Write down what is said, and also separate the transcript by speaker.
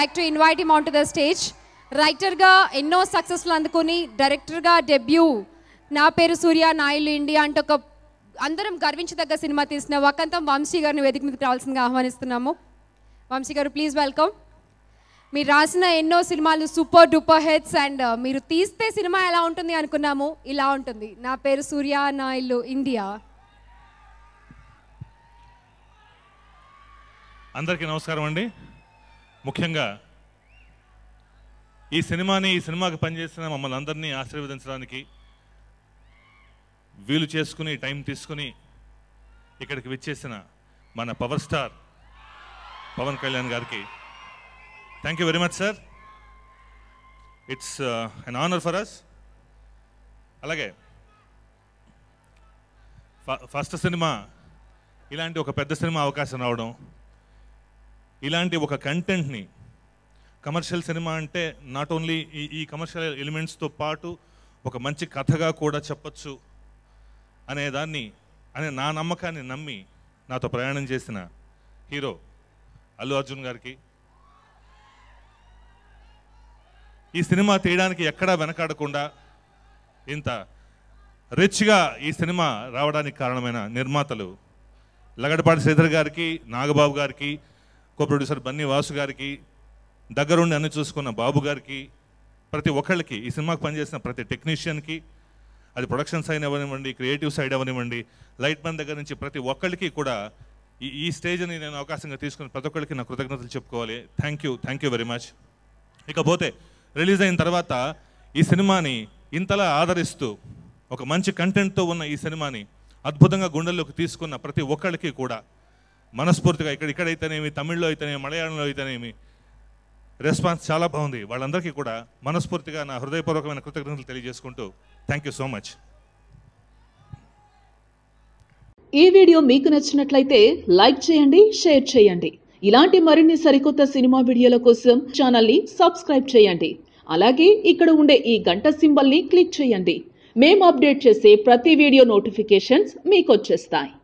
Speaker 1: like to invite him on to the stage రైటర్గా ఎన్నో సక్సెస్లు అందుకొని డైరెక్టర్గా డెబ్యూ నా పేరు సూర్య నాయులు ఇండియా అంటే ఒక అందరం గర్వించదగ్గ సినిమా తీసిన వకంతం వంశీ గారిని వేదిక మీదకి రావాల్సిందిగా ఆహ్వానిస్తున్నాము వంశీ గారు ప్లీజ్ వెల్కమ్ మీరు రాసిన ఎన్నో సినిమాలు సూపర్ డూపర్ హిట్స్ అండ్ మీరు తీస్తే సినిమా ఎలా ఉంటుంది అనుకున్నాము ఇలా ఉంటుంది నా పేరు సూర్య నా ఇల్లు ఇండియా
Speaker 2: అందరికీ నమస్కారం అండి ముఖ్యంగా ఈ సినిమాని ఈ సినిమాకి పనిచేసిన మమ్మల్ని అందరినీ ఆశీర్వదించడానికి వీలు చేసుకుని టైం తీసుకుని ఇక్కడికి విచ్చేసిన మన పవర్ స్టార్ పవన్ కళ్యాణ్ గారికి thank you very much sir it's an honour for us అలాగే ఫస్ట్ సినిమా ఇలాంటి ఒక పెద్ద సినిమా అవకాశం రావడం ఇలాంటి ఒక కంటెంట్ని కమర్షియల్ సినిమా అంటే నాట్ ఓన్లీ ఈ ఈ కమర్షియల్ ఎలిమెంట్స్తో పాటు ఒక మంచి కథగా కూడా చెప్పొచ్చు అనే దాన్ని అనే నా నమ్మకాన్ని నమ్మి నాతో ప్రయాణం చేసిన హీరో అల్లు అర్జున్ గారికి ఈ సినిమా తీయడానికి ఎక్కడా వెనకాడకుండా ఇంత రిచ్గా ఈ సినిమా రావడానికి కారణమైన నిర్మాతలు లగడపాటి శ్రీధర్ గారికి నాగబాబు గారికి కో ప్రొడ్యూసర్ బన్నీ వాసు గారికి దగ్గరుండి అన్ని చూసుకున్న బాబు గారికి ప్రతి ఒక్కళ్ళకి ఈ సినిమాకి పనిచేసిన ప్రతి టెక్నీషియన్కి అది ప్రొడక్షన్ సైడ్ అవ్వనివ్వండి క్రియేటివ్ సైడ్ అవ్వనివ్వండి లైట్ మ్యాన్ దగ్గర నుంచి ప్రతి ఒక్కళ్ళకి కూడా ఈ ఈ స్టేజ్ని నేను అవకాశంగా తీసుకుని ప్రతి ఒక్కరికి నా కృతజ్ఞతలు చెప్పుకోవాలి thank you thank you very much ఇకపోతే రిలీజ్ అయిన తర్వాత ఈ సినిమాని ఇంతలా ఆదరిస్తూ ఒక మంచి కంటెంట్తో ఉన్న ఈ సినిమాని అద్భుతంగా గుండెల్లోకి తీసుకున్న ప్రతి ఒక్కళ్ళకి కూడా మనస్ఫూర్తిగా ఇక్కడ ఇక్కడైతేనేమి తమిళ్లో అయితేనేమి మలయాళంలో అయితేనేమి రెస్పాన్స్ చాలా బాగుంది వాళ్ళందరికీ కూడా మనస్ఫూర్తిగా నా హృదయపూర్వకమైన కృతజ్ఞతలు తెలియజేసుకుంటూ థ్యాంక్ యూ సో మచ్
Speaker 3: ఈ వీడియో మీకు నచ్చినట్లయితే లైక్ చేయండి షేర్ చేయండి ఇలాంటి మరిన్ని సరికొత్త సినిమా వీడియోల కోసం ఛానల్ని సబ్స్క్రైబ్ చేయండి అలాగే ఇక్కడ ఉండే ఈ గంట సింబల్ని క్లిక్ చేయండి మేము అప్డేట్ చేసే ప్రతి వీడియో నోటిఫికేషన్స్ మీకు వచ్చేస్తాయి